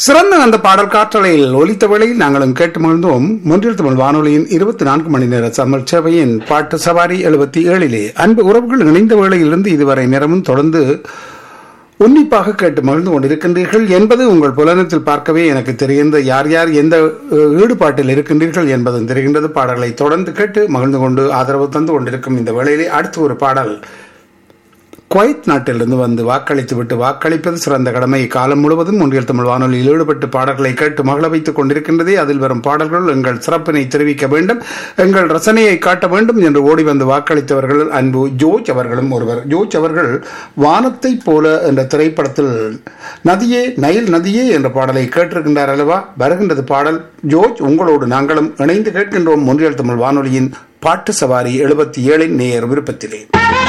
சிறந்த அந்த பாடல் காற்றலையில் ஒலித்த வேளையில் நாங்களும் கேட்டு மகிழ்ந்தோம் முன்றில் தமிழ் வானொலியின் இருபத்தி நான்கு மணி நேர சமல் சேவையின் பாட்டு சவாரி எழுபத்தி ஏழிலே அன்பு உறவுகள் இணைந்த வேளையிலிருந்து இதுவரை நேரமும் தொடர்ந்து உன்னிப்பாக கேட்டு மகிழ்ந்து கொண்டிருக்கின்றீர்கள் என்பது உங்கள் புலனத்தில் பார்க்கவே எனக்கு தெரிகின்ற யார் யார் எந்த அஹ், ஈடுபாட்டில் இருக்கின்றீர்கள் என்பதும் தெரிகின்றது பாடல்களை தொடர்ந்து கேட்டு மகிழ்ந்து கொண்டு ஆதரவு தந்து கொண்டிருக்கும் இந்த வேளையிலே அடுத்து ஒரு பாடல் குவைத் நாட்டிலிருந்து வந்து வாக்களித்து விட்டு வாக்களிப்பது சிறந்த கடமை காலம் முழுவதும் ஒன்றியல் தமிழ் வானொலியில் ஈடுபட்டு பாடல்களை கேட்டு மகள வைத்துக் கொண்டிருக்கின்றதே அதில் வரும் பாடல்கள் எங்கள் சிறப்பினை தெரிவிக்க வேண்டும் எங்கள் ரசனையை காட்ட வேண்டும் என்று ஓடி வந்து வாக்களித்தவர்கள் அன்பு ஜோர்ஜ் அவர்களும் ஒருவர் ஜோர்ஜ் அவர்கள் வானத்தை போல என்ற திரைப்படத்தில் நதியே நைல் நதியே என்ற பாடலை கேட்டிருக்கின்றார் அல்லவா வருகின்றது பாடல் ஜோர்ஜ் உங்களோடு நாங்களும் இணைந்து கேட்கின்றோம் ஒன்றியல் தமிழ் வானொலியின் பாட்டு சவாரி எழுபத்தி ஏழின் நேயர் விருப்பத்திலே